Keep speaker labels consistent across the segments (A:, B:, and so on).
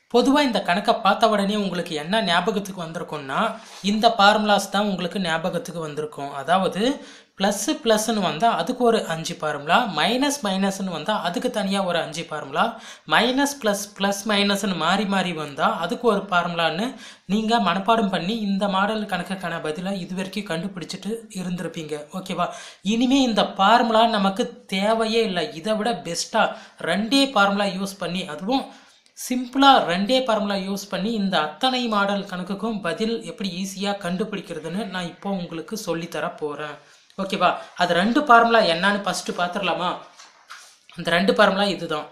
A: பொதுவாக இந்த கணக்கை பார்த்த உடனே உங்களுக்கு என்ன ஞாபகத்துக்கு வந்திருக்கும்னா இந்த ஃபார்முலாஸ் தான் உங்களுக்கு ஞாபகத்துக்கு வந்திருக்கும் அதாவது ப்ளஸ்ஸு ப்ளஸ்ன்னு வந்தால் அதுக்கு ஒரு அஞ்சு ஃபார்முலா மைனஸ் மைனஸ்னு வந்தால் அதுக்கு தனியாக ஒரு அஞ்சு ஃபார்முலா மைனஸ் ப்ளஸ் ப்ளஸ் மைனஸ்னு மாறி மாறி வந்தால் அதுக்கு ஒரு ஃபார்முலான்னு நீங்கள் மனப்பாடம் பண்ணி இந்த மாடல் கணக்குக்கான பதிலை இது வரைக்கும் கண்டுபிடிச்சிட்டு இருந்திருப்பீங்க ஓகேவா இனிமே இந்த ஃபார்முலா நமக்கு தேவையே இல்லை இதை விட பெஸ்ட்டாக ரெண்டே ஃபார்முலா யூஸ் பண்ணி அதுவும் சிம்பிளாக ரெண்டே ஃபார்முலா யூஸ் பண்ணி இந்த அத்தனை மாடல் கணக்குக்கும் பதில் எப்படி ஈஸியாக கண்டுபிடிக்கிறதுன்னு நான் இப்போ உங்களுக்கு சொல்லித்தர போகிறேன் ஓகேவா அது ரெண்டு ஃபார்முலா என்னன்னு ஃபஸ்ட்டு பார்த்துடலாமா அந்த ரெண்டு ஃபார்முலா இதுதான்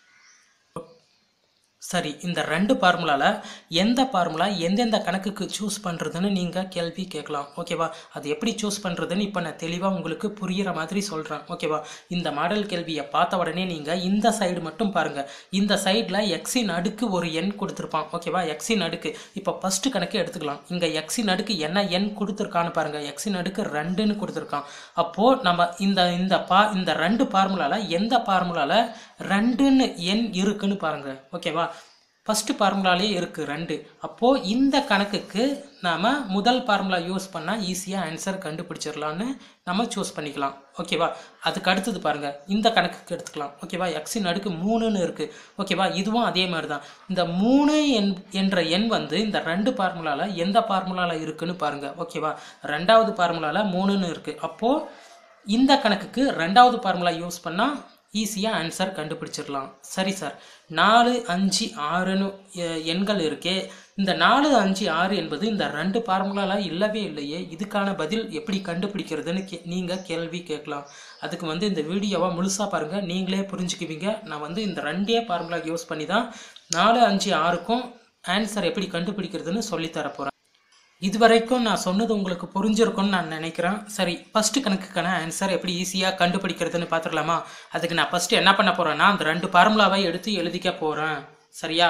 A: சரி இந்த ரெண்டு ஃபார்முலாவில் எந்த ஃபார்முலா எந்தெந்த கணக்குக்கு சூஸ் பண்ணுறதுன்னு நீங்கள் கேள்வி கேட்கலாம் ஓகேவா அது எப்படி சூஸ் பண்ணுறதுன்னு இப்போ நான் தெளிவாக உங்களுக்கு புரிகிற மாதிரி சொல்கிறேன் ஓகேவா இந்த மாடல் கேள்வியை பார்த்த உடனே நீங்கள் இந்த சைடு மட்டும் பாருங்கள் இந்த சைடில் எக்ஸின் அடுக்கு ஒரு எண் கொடுத்துருப்பான் ஓகேவா எக்ஸின் அடுக்கு இப்போ ஃபஸ்ட்டு கணக்கு எடுத்துக்கலாம் இங்கே எக்ஸின் அடுக்கு என்ன எண் கொடுத்துருக்கான்னு பாருங்கள் எக்ஸின் அடுக்கு ரெண்டுன்னு கொடுத்துருக்கான் அப்போது நம்ம இந்த இந்த பா இந்த ரெண்டு ஃபார்முலாவில் எந்த ஃபார்முலாவில் ரெண்டுன்னு எண் இருக்குன்னு பாருங்கள் ஓகேவா ஃபஸ்ட்டு ஃபார்முலாலே இருக்குது ரெண்டு அப்போது இந்த கணக்குக்கு நாம் முதல் ஃபார்முலா யூஸ் பண்ணால் ஈஸியாக ஆன்சர் கண்டுபிடிச்சிடலான்னு நம்ம சூஸ் பண்ணிக்கலாம் ஓகேவா அதுக்கு அடுத்தது பாருங்கள் இந்த கணக்குக்கு எடுத்துக்கலாம் ஓகேவா எக்ஸின் அடுக்கு மூணுன்னு இருக்குது ஓகேவா இதுவும் அதே மாதிரி தான் இந்த மூணு என் என்ற எண் வந்து இந்த ரெண்டு ஃபார்முலாவில் எந்த ஃபார்முலாவில் இருக்குன்னு பாருங்கள் ஓகேவா ரெண்டாவது ஃபார்முலாவில் மூணுன்னு இருக்குது அப்போது இந்த கணக்குக்கு ரெண்டாவது ஃபார்முலா யூஸ் பண்ணால் ஈஸியாக ஆன்சர் கண்டுபிடிச்சிடலாம் சரி சார் நாலு அஞ்சு ஆறுன்னு எ- எண்கள் இருக்கே இந்த நாலு அஞ்சு ஆறு என்பது இந்த ரெண்டு ஃபார்முலாலாம் இல்லவே இல்லையே இதுக்கான பதில் எப்படி கண்டுபிடிக்கிறதுன்னு கே நீங்கள் கேள்வி கேட்கலாம் அதுக்கு வந்து இந்த வீடியோவை முழுசாக பாருங்கள் நீங்களே புரிஞ்சுக்குவீங்க நான் வந்து இந்த ரெண்டே ஃபார்முலா யூஸ் பண்ணி தான் நாலு அஞ்சு ஆறுக்கும் ஆன்சர் எப்படி கண்டுபிடிக்கிறதுன்னு சொல்லித்தர போகிறேன் இது வரைக்கும் நான் சொன்னது உங்களுக்கு புரிஞ்சிருக்கும்னு நான் நினைக்கிறேன் சரி ஃபஸ்ட்டு கணக்குக்கான ஆன்சர் எப்படி ஈஸியாக கண்டுபிடிக்கிறதுன்னு பார்த்துடலாமா அதுக்கு நான் ஃபஸ்ட்டு என்ன பண்ண போகிறேன்னா அந்த ரெண்டு ஃபார்முலாவை எடுத்து எழுதிக்க போகிறேன் சரியா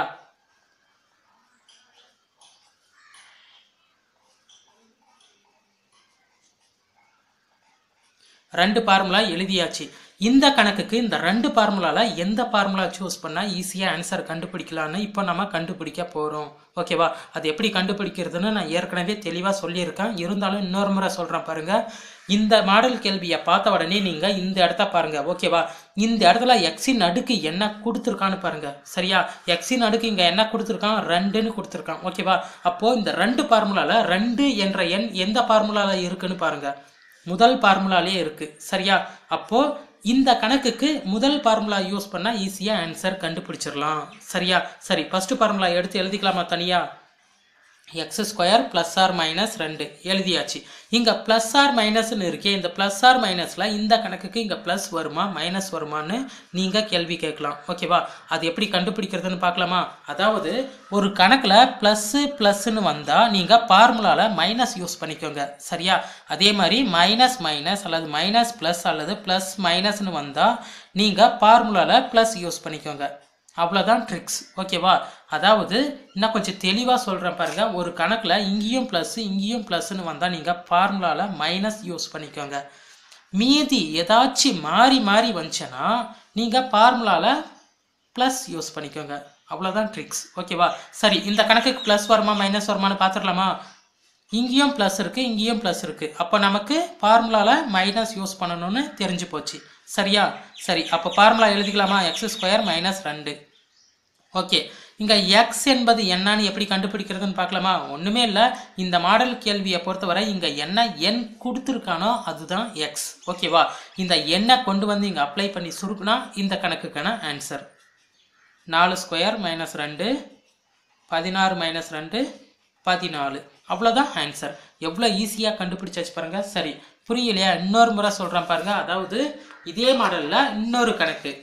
A: ரெண்டு ஃபார்முலா எழுதியாச்சு இந்த கணக்குக்கு இந்த ரெண்டு ஃபார்முலாவில் எந்த ஃபார்முலா சூஸ் பண்ணால் ஈஸியாக ஆன்சர் கண்டுபிடிக்கலான்னு இப்போ நம்ம கண்டுபிடிக்க போகிறோம் ஓகேவா அது எப்படி கண்டுபிடிக்கிறதுன்னு நான் ஏற்கனவே தெளிவாக சொல்லியிருக்கேன் இருந்தாலும் இன்னொரு முறை சொல்கிறேன் பாருங்கள் இந்த மாடல் கேள்வியை பார்த்த உடனே நீங்கள் இந்த இடத்த பாருங்கள் ஓகேவா இந்த இடத்துல எக்ஸின் அடுக்கு என்ன கொடுத்துருக்கான்னு பாருங்கள் சரியா எக்ஸின் அடுக்கு இங்கே என்ன கொடுத்துருக்கான் ரெண்டுன்னு கொடுத்துருக்கான் ஓகேவா அப்போது இந்த ரெண்டு ஃபார்முலாவில் ரெண்டு என்ற எண் எந்த ஃபார்முலாவில் இருக்குன்னு பாருங்கள் முதல் ஃபார்முலாலே இருக்குது சரியா அப்போது இந்த கணக்குக்கு முதல் ஃபார்முலா யூஸ் பண்ணால் ஈஸியாக ஆன்சர் கண்டுபிடிச்சிடலாம் சரியா சரி ஃபஸ்ட்டு ஃபார்முலா எடுத்து எழுதிக்கலாமா தனியாக x square plus R minus ரெண்டு எழுதியாச்சு இங்கே ப்ளஸ் ஆர் மைனஸ்னு இருக்கே இந்த ப்ளஸ் ஆர் மைனஸில் இந்த கணக்குக்கு இங்கே ப்ளஸ் வருமா மைனஸ் வருமான்னு நீங்கள் கேள்வி கேட்கலாம் ஓகேவா அது எப்படி கண்டுபிடிக்கிறதுன்னு பார்க்கலாமா அதாவது ஒரு கணக்கில் ப்ளஸ்ஸு ப்ளஸ்ன்னு வந்தால் நீங்கள் ஃபார்முலாவில் மைனஸ் யூஸ் பண்ணிக்கோங்க சரியா அதே மாதிரி மைனஸ் மைனஸ் அல்லது மைனஸ் ப்ளஸ் அல்லது ப்ளஸ் மைனஸ்னு வந்தால் நீங்கள் ஃபார்முலாவில் ப்ளஸ் யூஸ் பண்ணிக்கோங்க அவ்வளோதான் ட்ரிக்ஸ் ஓகேவா அதாவது இன்னும் கொஞ்சம் தெளிவாக சொல்கிறேன் பாருங்க ஒரு கணக்கில் இங்கேயும் ப்ளஸ் இங்கேயும் ப்ளஸ்ன்னு வந்தால் நீங்கள் ஃபார்முலாவில் மைனஸ் யூஸ் பண்ணிக்கோங்க மீதி ஏதாச்சும் மாறி மாறி வந்துச்சுன்னா நீங்கள் ஃபார்முலாவில் ப்ளஸ் யூஸ் பண்ணிக்கோங்க அவ்வளோதான் ட்ரிக்ஸ் ஓகேவா சரி இந்த கணக்குக்கு ப்ளஸ் வருமா மைனஸ் வருமான்னு பார்த்துடலாமா இங்கேயும் ப்ளஸ் இருக்குது இங்கேயும் ப்ளஸ் இருக்குது அப்போ நமக்கு ஃபார்முலாவில் மைனஸ் யூஸ் பண்ணணும்னு தெரிஞ்சு போச்சு சரியா சரி அப்போ ஃபார்முலா எழுதிக்கலாமா எக்ஸ் ஸ்கொயர் மைனஸ் ரெண்டு ஓகே இங்கே எக்ஸ் என்பது என்னன்னு எப்படி கண்டுபிடிக்கிறதுன்னு பார்க்கலாமா ஒன்றுமே இல்லை இந்த மாடல் கேள்வியை பொறுத்தவரை இங்கே என்ன எண் கொடுத்துருக்கானோ அதுதான் எக்ஸ் ஓகேவா இந்த எண்ணை கொண்டு வந்து இங்கே அப்ளை பண்ணி சுருக்குனா இந்த கணக்குக்கான ஆன்சர் நாலு ஸ்கொயர் மைனஸ் ரெண்டு பதினாறு மைனஸ் ரெண்டு பதினாலு அவ்வளோதான் ஆன்சர் எவ்வளோ ஈஸியாக கண்டுபிடிச்சாச்சு பாருங்க சரி புரியலையா இன்னொரு முறை சொல்கிறேன் பாருங்க அதாவது இதே மாடலில் இன்னொரு கணக்கு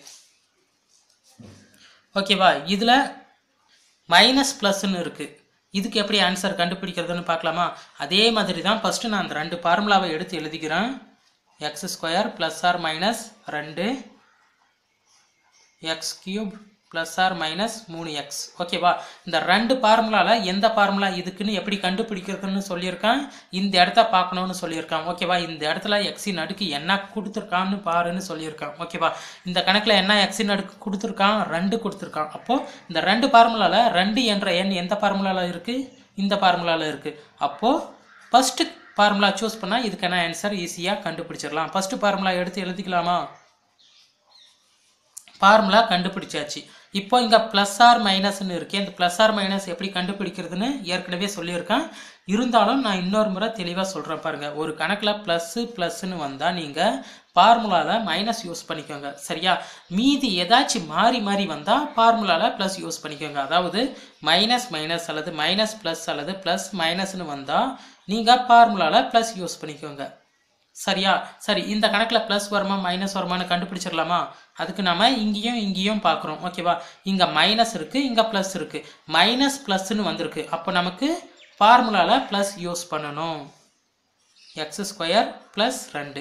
A: ஓகேவா இதில் மைனஸ் ப்ளஸ்ன்னு இருக்குது இதுக்கு எப்படி ஆன்சர் கண்டுபிடிக்கிறதுன்னு பார்க்கலாமா அதே மாதிரி தான் ஃபஸ்ட்டு நான் அந்த ரெண்டு ஃபார்முலாவை எடுத்து எழுதிக்கிறேன் x square plus R minus ரெண்டு x cube plus R minus மூணு எக்ஸ் ஓகேவா இந்த ரெண்டு ஃபார்முலாவில் எந்த ஃபார்முலா இதுக்குன்னு எப்படி கண்டுபிடிக்கிறதுன்னு சொல்லியிருக்கான் இந்த இடத்த பார்க்கணும்னு சொல்லியிருக்கான் ஓகேவா இந்த இடத்துல எக்ஸின் அடுக்கு என்ன கொடுத்துருக்கான்னு பாருன்னு சொல்லியிருக்கான் ஓகேவா இந்த கணக்கில் என்ன எக்ஸின் அடுக்கு கொடுத்துருக்கான் ரெண்டு கொடுத்துருக்கான் அப்போது இந்த ரெண்டு ஃபார்முலாவில் ரெண்டு என்ற எண் எந்த ஃபார்முலாவில் இருக்குது இந்த ஃபார்முலாவில் இருக்குது அப்போது ஃபஸ்ட்டு ஃபார்முலா சூஸ் பண்ணால் இதுக்கான ஆன்சர் ஈஸியாக கண்டுபிடிச்சிடலாம் ஃபஸ்ட்டு ஃபார்முலா எடுத்து எழுதிக்கலாமா ஃபார்முலா கண்டுபிடிச்சாச்சு இப்போ இங்கே ப்ளஸ் ஆர் மைனஸ்னு இருக்கு இந்த ப்ளஸ் ஆர் மைனஸ் எப்படி கண்டுபிடிக்கிறதுன்னு ஏற்கனவே சொல்லியிருக்கேன் இருந்தாலும் நான் இன்னொரு முறை தெளிவாக சொல்கிறேன் பாருங்கள் ஒரு கணக்கில் ப்ளஸ்ஸு ப்ளஸ்ன்னு வந்தால் நீங்கள் ஃபார்முலாவில் மைனஸ் யூஸ் பண்ணிக்கோங்க சரியா மீதி ஏதாச்சும் மாறி மாறி வந்தால் ஃபார்முலாவில் ப்ளஸ் யூஸ் பண்ணிக்கோங்க அதாவது மைனஸ் மைனஸ் அல்லது மைனஸ் ப்ளஸ் அல்லது ப்ளஸ் மைனஸ்னு வந்தால் நீங்கள் ஃபார்முலாவில் ப்ளஸ் யூஸ் பண்ணிக்கோங்க சரியா சரி இந்த கணக்கில் ப்ளஸ் வருமா மைனஸ் வருமானு கண்டுபிடிச்சிடலாமா அதுக்கு நாம இங்கேயும் இங்கேயும் பார்க்குறோம் ஓகேவா இங்கே மைனஸ் இருக்குது இங்கே ப்ளஸ் இருக்குது மைனஸ் ப்ளஸ்ன்னு வந்திருக்கு அப்போ நமக்கு ஃபார்முலாவில் ப்ளஸ் யூஸ் பண்ணணும் எக்ஸ் ஸ்கொயர் ப்ளஸ் ரெண்டு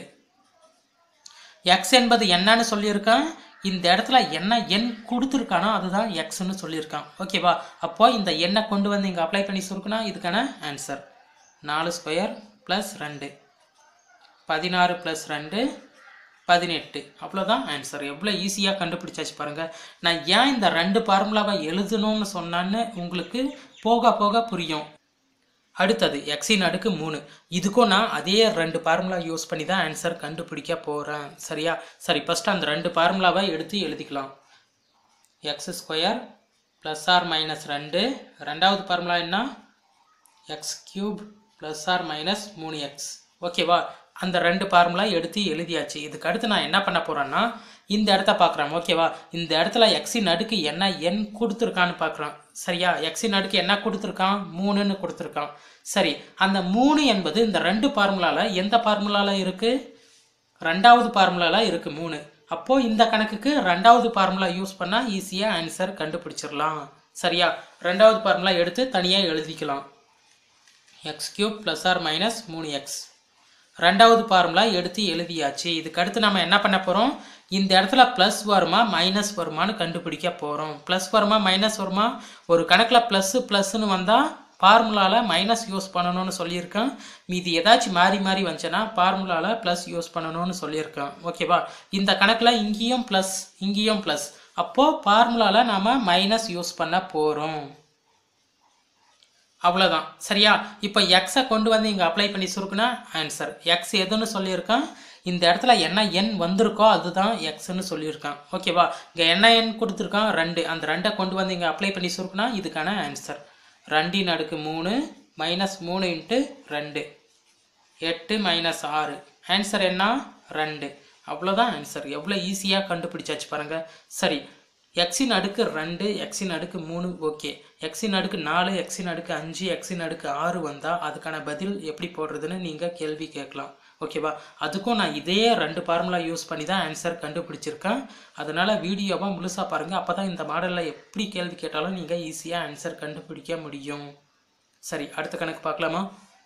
A: எக்ஸ் என்பது என்னன்னு சொல்லியிருக்கான் இந்த இடத்துல என்ன எண் கொடுத்துருக்கானோ அதுதான் எக்ஸ்னு சொல்லியிருக்கான் ஓகேவா அப்போ இந்த எண்ணை கொண்டு வந்து இங்கே அப்ளை பண்ணி சுருக்குனா இதுக்கான ஆன்சர் நாலு ஸ்கொயர் ப்ளஸ் ரெண்டு பதினாறு ப்ளஸ் ரெண்டு பதினெட்டு அவ்வளோதான் ஆன்சர் எவ்வளோ ஈஸியாக கண்டுபிடிச்சாச்சு பாருங்கள் நான் ஏன் இந்த ரெண்டு ஃபார்முலாவை எழுதணும்னு சொன்னான்னு உங்களுக்கு போக போக புரியும் அடுத்தது எக்ஸின் அடுக்கு மூணு இதுக்கும் நான் அதே ரெண்டு ஃபார்முலா யூஸ் பண்ணி தான் ஆன்சர் கண்டுபிடிக்க போகிறேன் சரியா சரி ஃபஸ்ட்டு அந்த ரெண்டு ஃபார்முலாவை எடுத்து எழுதிக்கலாம் x square plus R minus ரெண்டு ரெண்டாவது ஃபார்முலா என்ன X cube plus R minus மூணு எக்ஸ் ஓகேவா அந்த ரெண்டு ஃபார்முலா எடுத்து எழுதியாச்சு இதுக்கு அடுத்து நான் என்ன பண்ண போகிறேன்னா இந்த இடத்த பார்க்குறேன் ஓகேவா இந்த இடத்துல எக்ஸின் அடுக்கு என்ன எண் கொடுத்துருக்கான்னு பார்க்குறோம் சரியா எக்ஸின் அடுக்கு என்ன கொடுத்துருக்கான் மூணுன்னு கொடுத்துருக்கான் சரி அந்த மூணு என்பது இந்த ரெண்டு ஃபார்முலாவில் எந்த ஃபார்முலாவில் இருக்குது ரெண்டாவது ஃபார்முலாவில் இருக்குது மூணு அப்போது இந்த கணக்குக்கு ரெண்டாவது ஃபார்முலா யூஸ் பண்ணால் ஈஸியாக ஆன்சர் கண்டுபிடிச்சிடலாம் சரியா ரெண்டாவது ஃபார்முலா எடுத்து தனியாக எழுதிக்கலாம் x cube plus R minus மூணு எக்ஸ் ரெண்டாவது ஃபார்முலா எடுத்து எழுதியாச்சு இதுக்கு அடுத்து நம்ம என்ன பண்ண போகிறோம் இந்த இடத்துல ப்ளஸ் வருமா மைனஸ் வருமான்னு கண்டுபிடிக்க போகிறோம் ப்ளஸ் வருமா மைனஸ் வருமா ஒரு கணக்கில் ப்ளஸ்ஸு ப்ளஸ்ன்னு வந்தால் ஃபார்முலாவில் மைனஸ் யூஸ் பண்ணணும்னு சொல்லியிருக்கேன் மீதி ஏதாச்சும் மாறி மாறி வந்துச்சுன்னா ஃபார்முலாவில் ப்ளஸ் யூஸ் பண்ணணும்னு சொல்லியிருக்கேன் ஓகேவா இந்த கணக்கில் இங்கேயும் ப்ளஸ் இங்கேயும் ப்ளஸ் அப்போது ஃபார்முலாவில் நாம் மைனஸ் யூஸ் பண்ண போகிறோம் அவ்வளோதான் சரியா இப்போ எக்ஸை கொண்டு வந்து இங்கே அப்ளை பண்ணி சுருக்குனா ஆன்சர் எக்ஸ் எதுன்னு சொல்லியிருக்கான் இந்த இடத்துல என்ன எண் வந்திருக்கோ அதுதான் எக்ஸ்ன்னு சொல்லியிருக்கான் ஓகேவா இங்கே என்ன எண் கொடுத்துருக்கான் ரெண்டு அந்த ரெண்டை கொண்டு வந்து இங்கே அப்ளை பண்ணி சுருக்குனா இதுக்கான ஆன்சர் ரெண்டின் அடுக்கு மூணு மைனஸ் மூணு இன்ட்டு ரெண்டு எட்டு மைனஸ் ஆறு ஆன்சர் என்ன ரெண்டு அவ்வளோதான் ஆன்சர் எவ்வளோ ஈஸியாக கண்டுபிடிச்சாச்சு பாருங்கள் சரி எக்ஸின் அடுக்கு ரெண்டு எக்ஸின் அடுக்கு மூணு ஓகே எக்ஸின் அடுக்கு நாலு எக்ஸின் அடுக்கு அஞ்சு எக்ஸின் அடுக்கு ஆறு வந்தால் அதுக்கான பதில் எப்படி போடுறதுன்னு நீங்கள் கேள்வி கேட்கலாம் ஓகேவா அதுக்கும் நான் இதே ரெண்டு ஃபார்முலா யூஸ் பண்ணி தான் ஆன்சர் கண்டுபிடிச்சிருக்கேன் அதனால் வீடியோவை முழுசாக பாருங்கள் அப்போ தான் இந்த மாடலில் எப்படி கேள்வி கேட்டாலும் நீங்கள் ஈஸியாக ஆன்சர் கண்டுபிடிக்க முடியும் சரி அடுத்த கணக்கு பார்க்கலாமா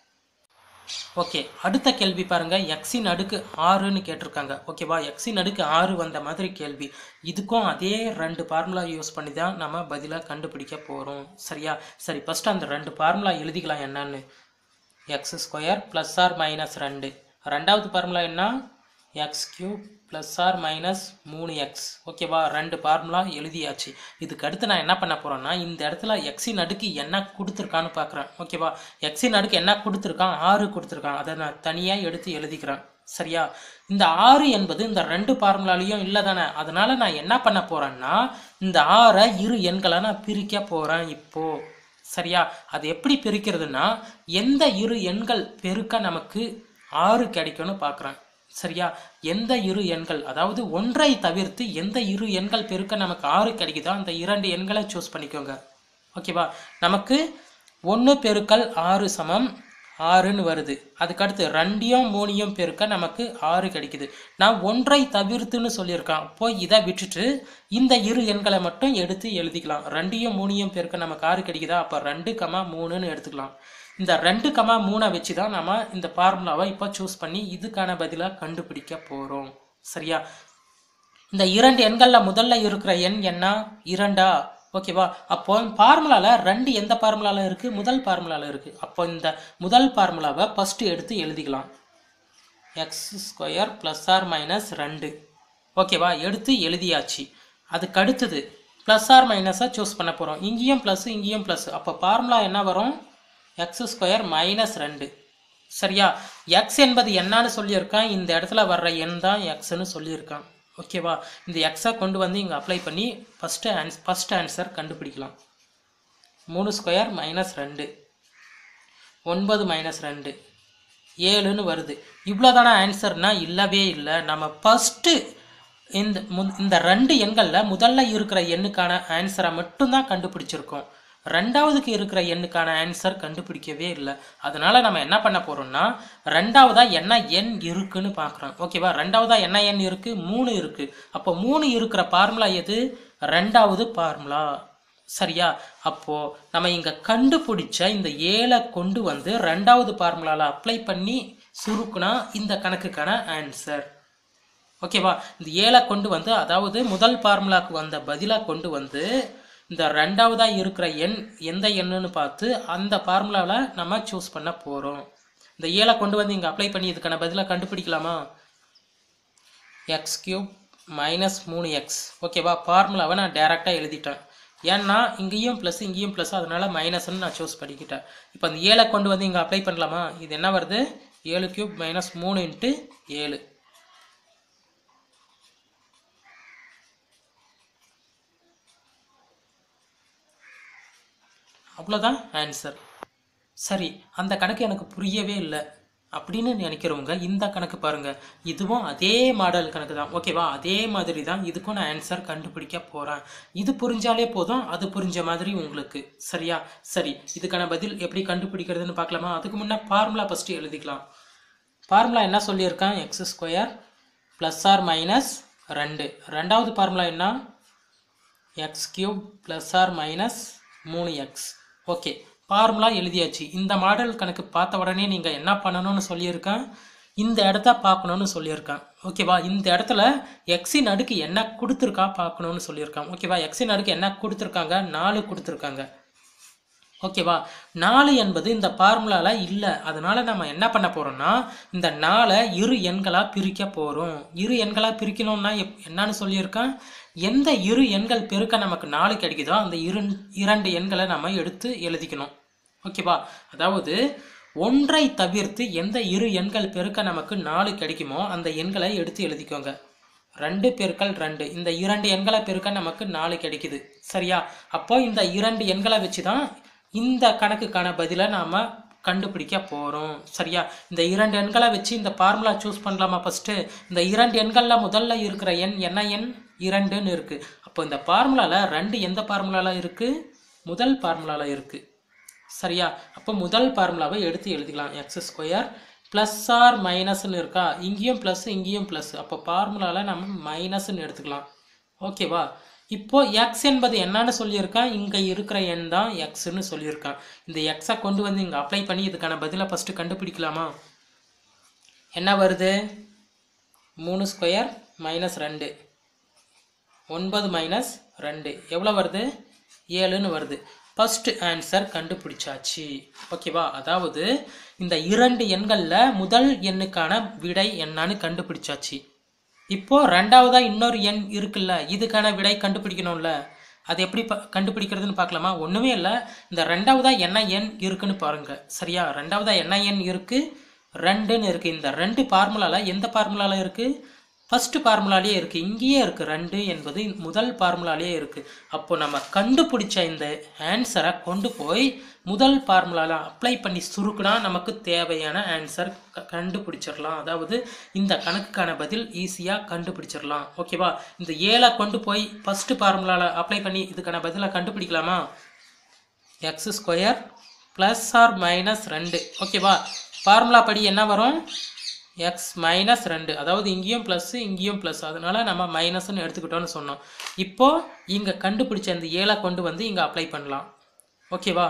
A: ஓகே அடுத்த கேள்வி பாருங்க எக்ஸின் அடுக்கு ஆறுன்னு கேட்டிருக்காங்க ஓகேவா எக்ஸின் அடுக்கு ஆறு வந்த மாதிரி கேள்வி இதுக்கும் அதே ரெண்டு ஃபார்முலா யூஸ் பண்ணி தான் நம்ம பதிலாக கண்டுபிடிக்க போகிறோம் சரியா சரி ஃபஸ்ட்டு அந்த ரெண்டு ஃபார்முலா எழுதிக்கலாம் என்னன்னு x square plus R minus ரெண்டு ரெண்டாவது ஃபார்முலா என்ன X cube plus R minus மூணு எக்ஸ் ஓகேவா ரெண்டு ஃபார்முலா எழுதியாச்சு இதுக்கு அடுத்து நான் என்ன பண்ண போகிறேன்னா இந்த இடத்துல எக்ஸின் அடுக்கு என்ன கொடுத்துருக்கான்னு பார்க்குறேன் ஓகேவா எக்ஸின் அடுக்கு என்ன கொடுத்துருக்கான் ஆறு கொடுத்துருக்கான் அதை நான் தனியாக எடுத்து எழுதிக்கிறேன் சரியா இந்த ஆறு என்பது இந்த ரெண்டு ஃபார்முலாலையும் இல்லை தானே அதனால நான் என்ன பண்ண போகிறேன்னா இந்த ஆறை இரு எண்களை நான் பிரிக்க போகிறேன் இப்போது சரியா அது எப்படி பிரிக்கிறதுனா எந்த இரு எண்கள் பெருக்க நமக்கு ஆறு கிடைக்கும்னு பார்க்குறேன் சரியா எந்த இரு எண்கள் அதாவது ஒன்றை தவிர்த்து எந்த இரு எண்கள் பெருக்க நமக்கு ஆறு கிடைக்குதோ அந்த இரண்டு எண்களை சூஸ் பண்ணிக்கோங்க ஓகேவா நமக்கு ஒன்று பெருக்கல் ஆறு சமம் ஆறுன்னு வருது அதுக்கடுத்து ரெண்டையும் மூணையும் பெருக்க நமக்கு ஆறு கிடைக்குது நான் ஒன்றை தவிர்த்துன்னு சொல்லியிருக்கான் அப்போ இதை விட்டுட்டு இந்த இரு எண்களை மட்டும் எடுத்து எழுதிக்கலாம் ரெண்டையும் மூணையும் பெருக்க நமக்கு ஆறு கிடைக்குதா அப்போ ரெண்டு கமா மூணுன்னு எடுத்துக்கலாம் இந்த ரெண்டு கமா மூணை வச்சு தான் நம்ம இந்த ஃபார்முலாவை இப்போ சூஸ் பண்ணி இதுக்கான பதிலாக கண்டுபிடிக்க போகிறோம் சரியா இந்த இரண்டு எண்களில் முதல்ல இருக்கிற எண் என்ன இரண்டா ஓகேவா அப்போ ஃபார்முலால ரெண்டு எந்த ஃபார்முலால இருக்கு முதல் ஃபார்முலால இருக்கு அப்போ இந்த முதல் ஃபார்முலாவை ஃபர்ஸ்ட் எடுத்து எழுதிக்கலாம் x square plus R minus ரெண்டு ஓகேவா எடுத்து எழுதியாச்சு அதுக்கு அடுத்தது ப்ளஸ் ஆர் மைனஸாக சூஸ் பண்ண போகிறோம் இங்கேயும் ப்ளஸ் இங்கேயும் ப்ளஸ் அப்போ ஃபார்முலா என்ன வரும் எக்ஸ் ஸ்கொயர் மைனஸ் ரெண்டு சரியா எக்ஸ் என்பது என்னன்னு சொல்லியிருக்கான் இந்த இடத்துல வர்ற எண் தான் எக்ஸ்னு சொல்லியிருக்கான் ஓகேவா இந்த எக்ஸை கொண்டு வந்து இங்கே அப்ளை பண்ணி ஃபஸ்ட்டு ஆன்ஸ் ஃபஸ்ட் ஆன்சர் கண்டுபிடிக்கலாம் மூணு ஸ்கொயர் மைனஸ் ரெண்டு ஒன்பது மைனஸ் ரெண்டு ஏழுன்னு வருது இவ்வளோதான ஆன்சர்னா இல்லவே இல்லை நம்ம ஃபஸ்ட்டு இந்த மு- இந்த ரெண்டு எண்களில் முதல்ல இருக்கிற எண்ணுக்கான ஆன்சரை மட்டும்தான் கண்டுபிடிச்சிருக்கோம் ரெண்டாவதுக்கு இருக்கிற எண்ணுக்கான ஆன்சர் கண்டுபிடிக்கவே இல்லை அதனால நம்ம என்ன பண்ண போறோம்னா ரெண்டாவதா என்ன எண் இருக்குன்னு பார்க்குறோம் ஓகேவா ரெண்டாவதா என்ன எண் இருக்கு மூணு இருக்கு அப்போ மூணு இருக்கிற ஃபார்முலா எது ரெண்டாவது ஃபார்முலா சரியா அப்போ நம்ம இங்க கண்டுபிடிச்ச இந்த ஏழை கொண்டு வந்து ரெண்டாவது ஃபார்முலால அப்ளை பண்ணி சுருக்குனா இந்த கணக்குக்கான ஆன்சர் ஓகேவா இந்த ஏழை கொண்டு வந்து அதாவது முதல் ஃபார்முலாக்கு வந்த பதிலாக கொண்டு வந்து இந்த ரெண்டாவதா இருக்கிற எண் எந்த எண்ணுன்னு பார்த்து அந்த ஃபார்முலாவில் நம்ம சூஸ் பண்ண போகிறோம் இந்த ஏழை கொண்டு வந்து இங்கே அப்ளை பண்ணி இதுக்கான பதிலாக கண்டுபிடிக்கலாமா எக்ஸ் கியூப் மைனஸ் மூணு எக்ஸ் ஓகேவா ஃபார்முலாவை நான் டேரெக்டாக எழுதிட்டேன் ஏன்னா இங்கேயும் ப்ளஸ் இங்கேயும் ப்ளஸ் அதனால மைனஸ்னு நான் சூஸ் பண்ணிக்கிட்டேன் இப்போ அந்த ஏழை கொண்டு வந்து இங்கே அப்ளை பண்ணலாமா இது என்ன வருது ஏழு கியூப் மைனஸ் மூணு இன்ட்டு ஏழு அவ்வளோதான் ஆன்சர் சரி அந்த கணக்கு எனக்கு புரியவே இல்லை அப்படின்னு நினைக்கிறவங்க இந்த கணக்கு பாருங்க இதுவும் அதே மாடல் கணக்கு தான் ஓகேவா அதே மாதிரி தான் இதுக்கும் நான் ஆன்சர் கண்டுபிடிக்க போறேன் இது புரிஞ்சாலே போதும் அது புரிஞ்ச மாதிரி உங்களுக்கு சரியா சரி இதுக்கான பதில் எப்படி கண்டுபிடிக்கிறதுன்னு பார்க்கலாமா அதுக்கு முன்னே ஃபார்முலா ஃபஸ்ட்டு எழுதிக்கலாம் ஃபார்முலா என்ன சொல்லியிருக்கான் x square plus R minus ரெண்டு ரெண்டாவது ஃபார்முலா என்ன X cube plus R minus மூணு எக்ஸ் ஓகே ஃபார்முலா எழுதியாச்சு இந்த மாடல் கணக்கு பார்த்த உடனே நீங்கள் என்ன பண்ணணும்னு சொல்லியிருக்கேன் இந்த இடத்த பார்க்கணும்னு சொல்லியிருக்கேன் ஓகேவா இந்த இடத்துல எக்ஸின் அடுக்கு என்ன கொடுத்துருக்கா பார்க்கணும்னு சொல்லியிருக்கான் ஓகேவா எக்ஸின் அடுக்கு என்ன கொடுத்துருக்காங்க நாலு கொடுத்துருக்காங்க ஓகேவா நாலு என்பது இந்த ஃபார்முலால இல்லை அதனால நம்ம என்ன பண்ண போறோம்னா இந்த நாலை இரு எண்களா பிரிக்க போறோம் இரு எண்களா பிரிக்கணும்னா எப்- என்னன்னு சொல்லியிருக்கேன் எந்த இரு எண்கள் பெருக்க நமக்கு நாலு கிடைக்குதோ அந்த இரு இரண்டு எண்களை நம்ம எடுத்து எழுதிக்கணும் ஓகேவா அதாவது ஒன்றை தவிர்த்து எந்த இரு எண்கள் பெருக்க நமக்கு நாலு கிடைக்குமோ அந்த எண்களை எடுத்து எழுதிக்கோங்க ரெண்டு பெருக்கல் ரெண்டு இந்த இரண்டு எண்களை பெருக்க நமக்கு நாலு கிடைக்குது சரியா அப்போ இந்த இரண்டு எண்களை வச்சு தான் இந்த கணக்குக்கான பதிலை நாம கண்டுபிடிக்க போறோம் சரியா இந்த இரண்டு எண்களை வச்சு இந்த ஃபார்முலா சூஸ் பண்ணலாமா ஃபர்ஸ்ட் இந்த இரண்டு எண்கள்ல முதல்ல இருக்கிற எண் என்ன எண் இரண்டுன்னு இருக்கு அப்போ இந்த ஃபார்முலால ரெண்டு எந்த ஃபார்முலால இருக்கு முதல் ஃபார்முலால இருக்கு சரியா அப்போ முதல் ஃபார்முலாவை எடுத்து எழுதிக்கலாம் எக்ஸ் ஸ்கொயர் ப்ளஸ் ஆர் மைனஸ்னு இருக்கா இங்கேயும் ப்ளஸ் இங்கேயும் ப்ளஸ் அப்போ ஃபார்முலாவில் நம்ம மைனஸ்ன்னு எடுத்துக்கலாம் ஓகேவா இப்போ எக்ஸ் என்பது என்னன்னு சொல்லியிருக்கான் இங்கே இருக்கிற எண் தான் எக்ஸ்ன்னு சொல்லியிருக்கான் இந்த எக்ஸை கொண்டு வந்து இங்கே அப்ளை பண்ணி இதுக்கான பதிலை ஃபஸ்ட்டு கண்டுபிடிக்கலாமா என்ன வருது மூணு ஸ்கொயர் மைனஸ் ரெண்டு ஒன்பது மைனஸ் ரெண்டு எவ்வளோ வருது ஏழுன்னு வருது ஃபர்ஸ்ட் ஆன்சர் கண்டுபிடிச்சாச்சு ஓகேவா அதாவது இந்த இரண்டு எண்களில் முதல் எண்ணுக்கான விடை என்னன்னு கண்டுபிடிச்சாச்சு இப்போ ரெண்டாவதா இன்னொரு எண் இருக்குல்ல இதுக்கான விடை கண்டுபிடிக்கணும்ல அது எப்படி ப- கண்டுபிடிக்கிறதுன்னு பார்க்கலாமா ஒன்றுமே இல்லை இந்த ரெண்டாவதா என்ன எண் இருக்குன்னு பாருங்க சரியா ரெண்டாவதா என்ன எண் இருக்கு ரெண்டுன்னு இருக்கு இந்த ரெண்டு ஃபார்முலால எந்த ஃபார்முலால இருக்கு ஃபர்ஸ்ட் ஃபார்முலாலேயே இருக்கு இங்கேயே இருக்கு ரெண்டு என்பது முதல் ஃபார்முலாலேயே இருக்கு அப்போ நம்ம கண்டுபிடிச்ச இந்த ஆன்சரை கொண்டு போய் முதல் ஃபார்முலால அப்ளை பண்ணி சுருக்குனா நமக்கு தேவையான ஆன்சர் கண்டுபிடிச்சிடலாம் அதாவது இந்த கணக்குக்கான பதில் ஈஸியாக கண்டுபிடிச்சிடலாம் ஓகேவா இந்த ஏழை கொண்டு போய் ஃபர்ஸ்ட் ஃபார்முலால அப்ளை பண்ணி இதுக்கான பதிலை கண்டுபிடிக்கலாமா x square plus R minus ரெண்டு ஓகேவா ஃபார்முலா படி என்ன வரும் எக்ஸ் மைனஸ் ரெண்டு அதாவது இங்கேயும் ப்ளஸ் இங்கேயும் ப்ளஸ் அதனால நம்ம மைனஸ்னு எடுத்துக்கிட்டோம்னு சொன்னோம் இப்போ இங்கே கண்டுபிடிச்ச இந்த ஏழை கொண்டு வந்து இங்கே அப்ளை பண்ணலாம் ஓகேவா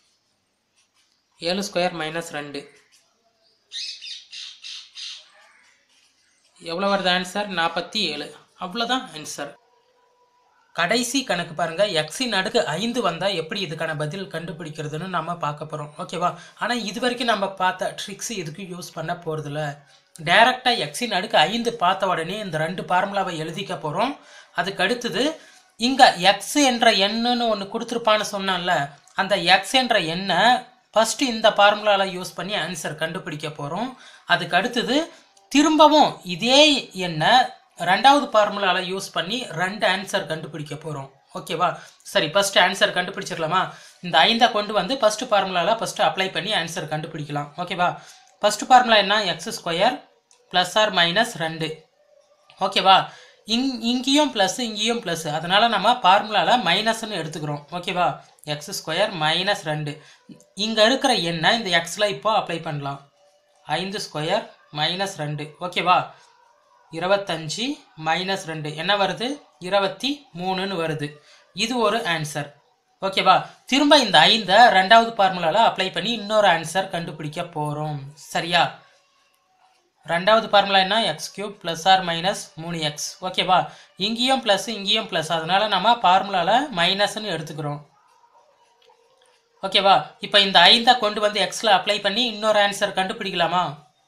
A: ஏழு ஸ்கொயர் மைனஸ் ரெண்டு எவ்வளோ வருது ஆன்சர் நாற்பத்தி ஏழு அவ்வளோதான் ஆன்சர் கடைசி கணக்கு பாருங்க எக்ஸின் அடுக்கு ஐந்து வந்தா எப்படி இதுக்கான பதில் கண்டுபிடிக்கிறதுன்னு நம்ம பார்க்க போறோம் ஓகேவா ஆனா இது வரைக்கும் நம்ம பார்த்த ட்ரிக்ஸ் இதுக்கு யூஸ் பண்ண போறதில்ல டைரக்டா எக்ஸின் அடுக்கு ஐந்து பார்த்த உடனே இந்த ரெண்டு ஃபார்முலாவை எழுதிக்க போறோம் அதுக்கு அடுத்தது இங்க எக்ஸ் என்ற எண்ணுன்னு ஒன்று கொடுத்துருப்பான்னு சொன்னான்ல அந்த எக்ஸ் என்ற எண்ணை ஃபர்ஸ்ட் இந்த ஃபார்முலாவில் யூஸ் பண்ணி ஆன்சர் கண்டுபிடிக்க போறோம் அதுக்கு அடுத்தது திரும்பவும் இதே எண்ணை ரெண்டாவது ஃபார்முலாவில் யூஸ் பண்ணி ரெண்டு ஆன்சர் கண்டுபிடிக்க போகிறோம் ஓகேவா சரி ஃபர்ஸ்ட் ஆன்சர் கண்டுபிடிச்சிடலாமா இந்த ஐந்தை கொண்டு வந்து ஃபர்ஸ்ட் ஃபார்முலாவில் ஃபர்ஸ்ட் அப்ளை பண்ணி ஆன்சர் கண்டுபிடிக்கலாம் ஓகேவா ஃபர்ஸ்ட் ஃபார்முலா என்ன X square plus R minus ரெண்டு ஓகேவா இங் இங்கேயும் ப்ளஸ் இங்கேயும் ப்ளஸ் அதனால நம்ம ஃபார்முலாவில் மைனஸ்னு எடுத்துக்கிறோம் ஓகேவா எக்ஸ் ஸ்கொயர் மைனஸ் ரெண்டு இங்கே இருக்கிற எண்ணை இந்த எக்ஸில் இப்போ அப்ளை பண்ணலாம் ஐந்து ஸ்கொயர் மைனஸ் ரெண்டு ஓகேவா இருபத்தஞ்சி மைனஸ் ரெண்டு என்ன வருது இருபத்தி மூணுன்னு வருது இது ஒரு ஆன்சர் ஓகேவா திரும்ப இந்த ஐந்தை ரெண்டாவது ஃபார்முலாவில் அப்ளை பண்ணி இன்னொரு ஆன்சர் கண்டுபிடிக்க போகிறோம் சரியா ரெண்டாவது ஃபார்முலா என்ன X cube plus R minus மூணு எக்ஸ் ஓகேவா இங்கேயும் ப்ளஸ் இங்கேயும் ப்ளஸ் அதனால நம்ம ஃபார்முலாவில் மைனஸ்னு எடுத்துக்கிறோம் ஓகேவா இப்போ இந்த ஐந்தை கொண்டு வந்து எக்ஸில் அப்ளை பண்ணி இன்னொரு ஆன்சர் கண்டுபிடிக்கலாமா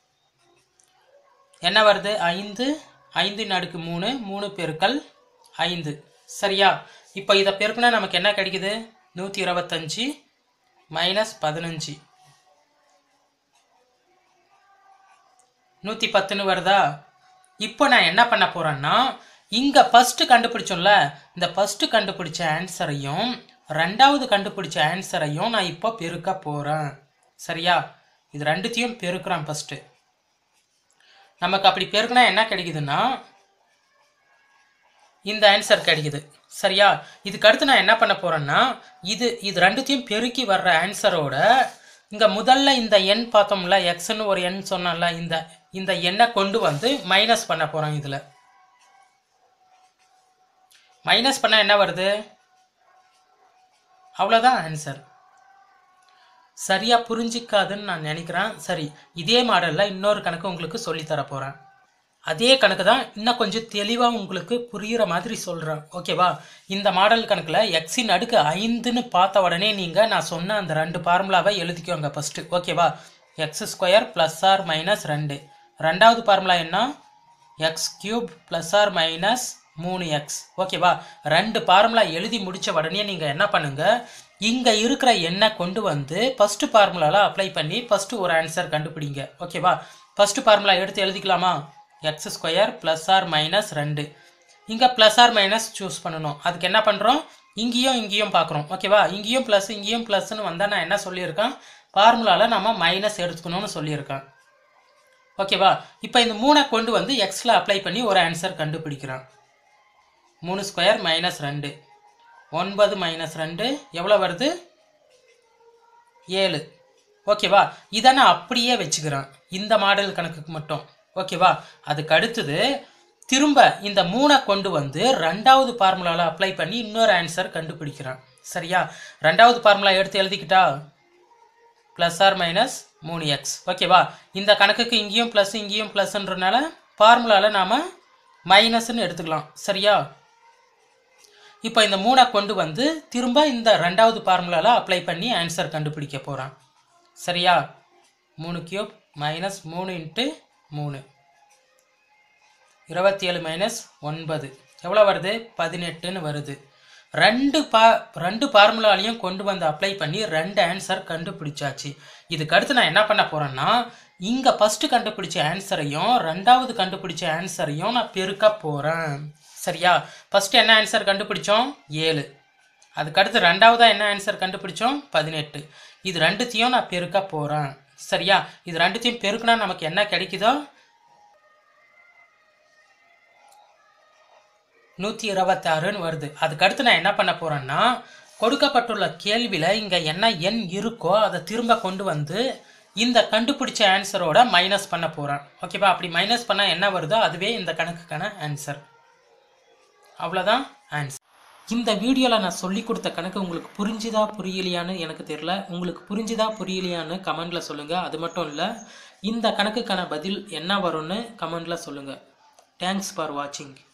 A: என்ன வருது ஐந்து ஐந்தின் அடுக்கு மூணு மூணு பெருக்கல் ஐந்து சரியா இப்போ இதை பெருக்குனா நமக்கு என்ன கிடைக்குது நூற்றி இருபத்தஞ்சி மைனஸ் பதினஞ்சு நூற்றி பத்துன்னு வருதா இப்போ நான் என்ன பண்ண போகிறேன்னா இங்கே ஃபஸ்ட்டு கண்டுபிடிச்சோம்ல இந்த ஃபஸ்ட்டு கண்டுபிடிச்ச ஆன்சரையும் ரெண்டாவது கண்டுபிடிச்ச ஆன்சரையும் நான் இப்போ பெருக்க போகிறேன் சரியா இது ரெண்டுத்தையும் பெருக்கிறேன் ஃபஸ்ட்டு நமக்கு அப்படி பெருக்குனா என்ன கிடைக்குதுன்னா இந்த ஆன்சர் கிடைக்குது சரியா இதுக்கு அடுத்து நான் என்ன பண்ண போறேன்னா இது இது ரெண்டுத்தையும் பெருக்கி வர்ற ஆன்சரோட இங்க முதல்ல இந்த எண் பார்த்தோம்ல எக்ஸ்னு ஒரு எண் சொன்னல இந்த இந்த எண்ணை கொண்டு வந்து மைனஸ் பண்ண போறோம் இதுல மைனஸ் பண்ணா என்ன வருது அவ்வளோதான் ஆன்சர் சரியா புரிஞ்சிக்காதுன்னு நான் நினைக்கிறேன் சரி இதே மாடலில் இன்னொரு கணக்கு உங்களுக்கு சொல்லித்தர போகிறேன் அதே கணக்கு தான் இன்னும் கொஞ்சம் தெளிவாக உங்களுக்கு புரிகிற மாதிரி சொல்கிறேன் ஓகேவா இந்த மாடல் கணக்கில் எக்ஸின் அடுக்கு ஐந்துன்னு பார்த்த உடனே நீங்கள் நான் சொன்ன அந்த ரெண்டு ஃபார்முலாவை எழுதிக்கோங்க ஃபஸ்ட்டு ஓகேவா X square plus R minus ரெண்டு ரெண்டாவது ஃபார்முலா என்ன X cube plus R minus மூணு எக்ஸ் ஓகேவா ரெண்டு ஃபார்முலா எழுதி முடிச்ச உடனே நீங்கள் என்ன பண்ணுங்க இங்கே இருக்கிற எண்ணை கொண்டு வந்து ஃபர்ஸ்ட் ஃபார்முலாவில் அப்ளை பண்ணி ஃபர்ஸ்ட் ஒரு ஆன்சர் கண்டுபிடிங்க ஓகேவா ஃபர்ஸ்ட் ஃபார்முலா எடுத்து எழுதிக்கலாமா X square plus R minus ரெண்டு இங்கே ப்ளஸ் ஆர் மைனஸ் சூஸ் பண்ணணும் அதுக்கு என்ன பண்ணுறோம் இங்கேயும் இங்கேயும் பார்க்குறோம் ஓகேவா இங்கேயும் ப்ளஸ் இங்கேயும் ப்ளஸ்ன்னு வந்தால் நான் என்ன சொல்லியிருக்கேன் ஃபார்முலாவில் நம்ம மைனஸ் எடுத்துக்கணும்னு சொல்லியிருக்கேன் ஓகேவா இப்போ இந்த மூணை கொண்டு வந்து எக்ஸில் அப்ளை பண்ணி ஒரு ஆன்சர் கண்டுபிடிக்கிறேன் மூணு ஸ்கொயர் மைனஸ் ரெண்டு ஒன்பது மைனஸ் ரெண்டு எவ்வளோ வருது ஏழு ஓகேவா இதை நான் அப்படியே வச்சுக்கிறேன் இந்த மாடல் கணக்குக்கு மட்டும் ஓகேவா அதுக்கு அடுத்தது திரும்ப இந்த மூணை கொண்டு வந்து ரெண்டாவது ஃபார்முலாவில் அப்ளை பண்ணி இன்னொரு ஆன்சர் கண்டுபிடிக்கிறேன் சரியா ரெண்டாவது ஃபார்முலா எடுத்து எழுதிக்கிட்டா ப்ளஸ் ஆர் மைனஸ் மூணு எக்ஸ் ஓகேவா இந்த கணக்குக்கு இங்கேயும் ப்ளஸ் இங்கேயும் ப்ளஸ்ன்றனால ஃபார்முலாவில் நாம் மைனஸ்ன்னு எடுத்துக்கலாம் சரியா இப்போ இந்த மூணை கொண்டு வந்து திரும்ப இந்த ரெண்டாவது ஃபார்முலாவில் அப்ளை பண்ணி ஆன்சர் கண்டுபிடிக்க போகிறேன் சரியா மூணு கியூப் மைனஸ் மூணு இன்ட்டு மூணு இருபத்தி ஏழு மைனஸ் ஒன்பது எவ்வளோ வருது பதினெட்டுன்னு வருது ரெண்டு பா ரெண்டு ஃபார்முலாலையும் கொண்டு வந்து அப்ளை பண்ணி ரெண்டு ஆன்சர் கண்டுபிடிச்சாச்சு இதுக்கு அடுத்து நான் என்ன பண்ண போகிறேன்னா இங்கே ஃபஸ்ட்டு கண்டுபிடிச்ச ஆன்சரையும் ரெண்டாவது கண்டுபிடிச்ச ஆன்சரையும் நான் பெருக்க போகிறேன் சரியா ஃபஸ்ட்டு என்ன ஆன்சர் கண்டுபிடிச்சோம் ஏழு அதுக்கடுத்து ரெண்டாவதாக என்ன ஆன்சர் கண்டுபிடிச்சோம் பதினெட்டு இது ரெண்டுத்தையும் நான் பெருக்க போகிறேன் சரியா இது ரெண்டுத்தையும் பெருக்குனா நமக்கு என்ன கிடைக்குதோ நூற்றி இருபத்தாறுன்னு வருது அதுக்கடுத்து நான் என்ன பண்ண போகிறேன்னா கொடுக்கப்பட்டுள்ள கேள்வியில் இங்கே என்ன எண் இருக்கோ அதை திரும்ப கொண்டு வந்து இந்த கண்டுபிடிச்ச ஆன்சரோட மைனஸ் பண்ண போகிறேன் ஓகேவா அப்படி மைனஸ் பண்ணால் என்ன வருதோ அதுவே இந்த கணக்குக்கான ஆன்சர் அவ்வளோதான் ஆன்சர் இந்த வீடியோவில் நான் சொல்லி கொடுத்த கணக்கு உங்களுக்கு புரிஞ்சுதா புரியலையான்னு எனக்கு தெரியல உங்களுக்கு புரிஞ்சுதா புரியலையான்னு கமெண்டில் சொல்லுங்கள் அது மட்டும் இல்லை இந்த கணக்குக்கான பதில் என்ன வரும்னு கமெண்டில் சொல்லுங்கள் தேங்க்ஸ் ஃபார் வாட்சிங்